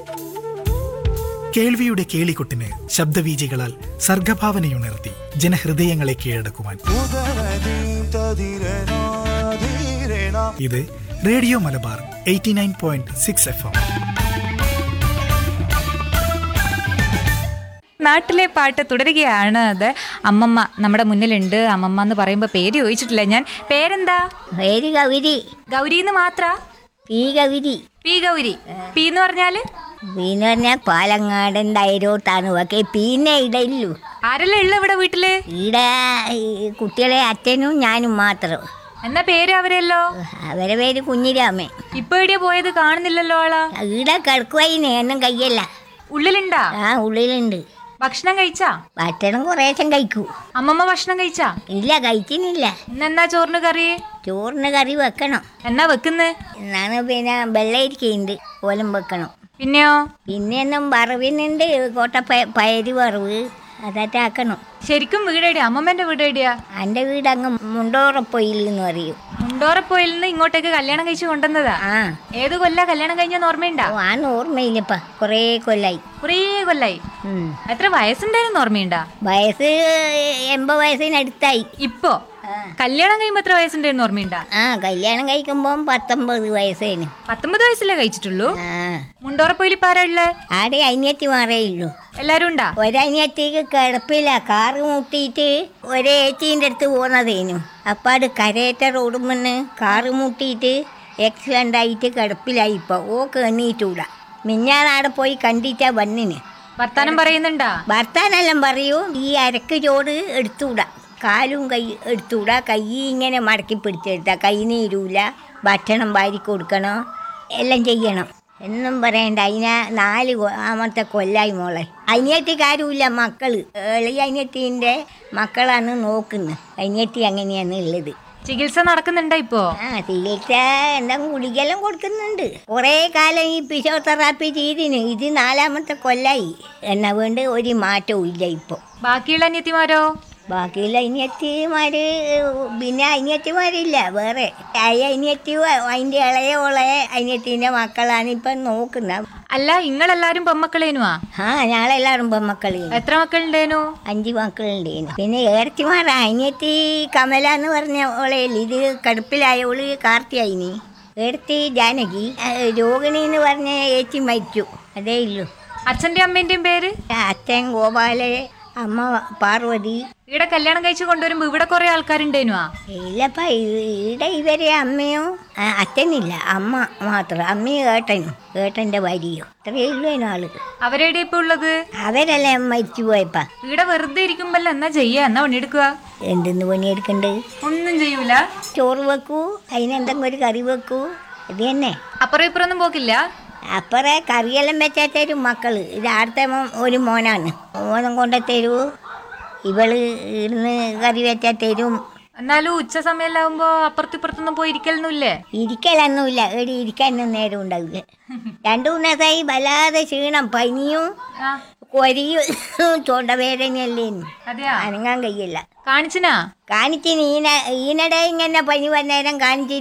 കേൾവിയുടെ കേളികൊട്ടിന് ശബ്ദവീചികളാൽ സർഗഭാവനയുണർത്തി ജനഹൃദയങ്ങളെ കീഴടക്കുവാൻ ഇത് radio Malabar eighty nine point six F M നാട്ടിലെ പാട്ട് തുടരുകയാണ് അത് അമ്മമ്മ നമ്മുടെ മുന്നിലുണ്ട് അമ്മമ്മ എന്ന് പറയുമ്പോൾ പേര് ചോദിച്ചിട്ടില്ല ഞാൻ പേരെന്താ പേര് ഗൗരി ഗൗരി എന്ന് മാത്ര P Gauri P Gauri P എന്ന് പറഞ്ഞാല് പിന്നെ പറഞ്ഞാൽ പാലങ്ങാടൻ ഡയറോട്ടാണ് ഒക്കെ പിന്നെ ഇടയില്ലു ആരെല്ലാം ഉള്ള ഇവിടെ വീട്ടില് ഇവിടെ ഈ കുട്ടികളെ അച്ഛനും ഞാനും മാത്രം എന്നാ പേര് അവരെല്ലോ അവരെ പേര് കുഞ്ഞിരാമൻ ഇപ്പൊ എവിടെയാ പോയത് കാണുന്നില്ലല്ലോ ആളാ ഇവിടെ കിടക്കുവായി ഒന്നും കയ്യല്ല ഉള്ളിലുണ്ടാ ആ ഉള്ളിലുണ്ട് ഭക്ഷണം കഴിച്ചാ ഭക്ഷണം കുറേശ്ശം കഴിക്കൂ അമ്മമ്മ ഭക്ഷണം കഴിച്ചാ ഇല്ല കഴിക്കുന്നില്ല ഇന്നെന്നാ ചോറിന് കറി ചോറിന് കറി വെക്കണം എന്നാ വെക്കുന്ന് എന്നാണ് പിന്നെ വെള്ളരിക്കുണ്ട് ഓലം വെക്കണം പിന്നെയോ പിന്നെ ഒന്നും വറവിനുണ്ട് കോട്ട പയര് വറവ് അതൊക്കെ ആക്കണം ശരിക്കും വീട് എവിടെയാ അമ്മമ്മേന്റെ വീട് എവിടെയാ എൻ്റെ വീട് അങ്ങ് മുണ്ടോറപ്പൊയിൽ എന്ന് പറയും മുണ്ടോറപ്പോയിൽ നിന്ന് ഇങ്ങോട്ടേക്ക് കല്യാണം കഴിച്ച് കൊണ്ടുവന്നതാ ആ ഏത് കൊല്ല കല്യാണം കഴിഞ്ഞെന്ന് ഓർമ്മയുണ്ടാ ഓ, ആന്ന് ഓർമ്മയില്ലപ്പ കുറേ കൊല്ലായി കുറേ കൊല്ലായി ഉം. എത്ര വയസ്സുണ്ടായിരുന്നു ഓർമ്മയുണ്ടാ വയസ്സ് എൺപത് വയസ്സിനടുത്തായി ഇപ്പോ കല്യാണം കഴിയുമ്പോ എത്ര വയസ്സുണ്ടായിരുന്നു ഓർമ്മയുണ്ടാ ആ കല്യാണം കഴിക്കുമ്പോൾ പത്തൊമ്പത് വയസ്സേന് പത്തൊമ്പത് വയസ്സല്ലേ കഴിച്ചിട്ടുള്ളൂ ആ മുണ്ടോറപ്പോയിൽ ഇപ്പൊ ആരാ ഉള്ളേ ആടെ അനിയത്തി മാറേ ഉള്ളൂ എല്ലാരും ഉണ്ടാ ഒരനിയത്തിക്ക് കിടപ്പില്ല കാറ് മുട്ടിയിട്ട് ഒരേച്ചീൻ്റെ അടുത്ത് പോന്നതേനു അപ്പാട് കരയേറ്റ റോഡും മുന്ന് കാറ് മുട്ടിയിട്ട് ആക്സിഡൻ്റ് ആയിട്ട് കിടപ്പിലായി ഇപ്പോൾ ഓക്ക് എണ്ണീറ്റൂടാ മിഞ്ഞാനാടെ പോയി കണ്ടിട്ടാ വന്നിന് വർത്താനം പറയുന്നുണ്ടാ ഭർത്താനെല്ലാം പറയൂ ഈ അരക്ക് ചോട് എടുത്തൂടാ കാലും കൈ എടുത്തൂടാ കൈ ഇങ്ങനെ മടക്കി പിടിച്ചെടുത്താ കൈ നീരൂല ഭക്ഷണം വാരി കൊടുക്കണം എല്ലാം ചെയ്യണം എന്നും പറയണ്ട അതിനെ നാല് കൊ- ആമത്തെ കൊല്ലായി മോളെ അനിയത്തിക്കാരുമില്ല മക്കള് എളിയ അനിയത്തിൻ്റെ മക്കളാണ് നോക്കുന്നത് അനിയത്തി അങ്ങനെയാണ് ഉള്ളത് ചികിത്സ നടക്കുന്നുണ്ടാ ഇപ്പോ ആ ചികിത്സ എന്തെങ്കിലും ഗുളികെല്ലാം കൊടുക്കുന്നുണ്ട് കുറേ കാലം ഈ ഫിസിയോതെറാപ്പി ചെയ്തിന് ഇത് നാലാമത്തെ കൊല്ലായി എന്നാ വേണ്ട ഒരു മാറ്റവും ഇല്ല ഇപ്പോൾ ബാക്കിയുള്ള അനിയത്തിമാരോ ബാക്കിയുള്ള അനിയത്തിമാര് പിന്നെ അനിയത്തിമാരില്ല വേറെ അയ അനിയത്തി അതിൻ്റെ ഇളയോളെ അനിയത്തിൻ്റെ മക്കളാണ് ഇപ്പം നോക്കുന്നത് അല്ല ഇങ്ങളെല്ലാരും പെമ്മക്കളേനുവാ ആ ഞങ്ങളെല്ലാവരും പെമ്മക്കളി എത്ര മക്കളുണ്ടേനു അഞ്ച് മക്കളുണ്ടേനു പിന്നെ ഏർത്തിമാർ അനിയത്തി കമല എന്ന് പറഞ്ഞ ഓളയിൽ ഇത് കടുപ്പിലായോള് കാർത്തിയായിനി ഏർത്തി ജാനകി ആ, രോഹിണി എന്ന് പറഞ്ഞ ഏച്ചി മരിച്ചു അതേ ഉള്ളൂ അച്ഛന്റെ അമ്മേന്റെയും പേര് അച്ഛൻ ഗോപാല അമ്മ പാർവതി ഇവിടെ കല്യാണം കഴിച്ച് കൊണ്ടുവരുമ്പോ ഇവിടെ കുറെ ആൾക്കാരുണ്ടേനുവാ ഇല്ലപ്പ ഇവിടെ ഇവരെ അമ്മയോ ആ, അച്ഛനില്ല അമ്മ മാത്രം അമ്മയും ഏട്ടനും ഏട്ടൻ്റെ ഭാര്യയോ അത്രയേ ഉള്ളൂ അതിനാള് അവരെവിടെ ഇപ്പൊ ഉള്ളത് അവരെല്ലാം മരിച്ചു പോയപ്പാ ഇവിടെ വെറുതെ ഇരിക്കുമ്പല്ലോ എന്നാ ചെയ്യാ എന്നാ പണിയെടുക്കുക എന്തെന്ന് പണിയെടുക്കണ്ട് ഒന്നും ചെയ്യൂല ചോറ് വെക്കൂ അതിനെന്തെങ്കിലും ഒരു കറി വെക്കൂ ഇത് തന്നെ അപ്പുറം ഇപ്പുറം ഒന്നും പോക്കില്ല അപ്പറേ കറിയെല്ലാം വെച്ചാൽ തരും മക്കള് ഇത് അടുത്ത മോൻ ഒരു മോനാണ് മോനും കൊണ്ട് തരൂ ഇവള് ഇരുന്ന് കറി വെച്ചാൽ തരും എന്നാലും ഉച്ച സമയമാകുമ്പോ അപ്പുറത്തും ഇപ്പുറത്തൊന്നും പോയി ഇരിക്കലൊന്നുമില്ലേ ഇരിക്കലൊന്നുമില്ല ഇവിടെ ഇരിക്കാനൊന്നും നേരം ഉണ്ടാവില്ല രണ്ടു മൂന്ന് ദിവസമായി വല്ലാതെ ക്ഷീണം പനിയും ആ കൊരിയും തൊണ്ടവേദനയല്ലേ അതെയാ അനങ്ങാൻ കഴിയില്ല കാണിച്ചിനാ കാണിച്ചിന് ഈന ഈനടെ ഇങ്ങനെ പനി വന്നേരം കാണിച്ച്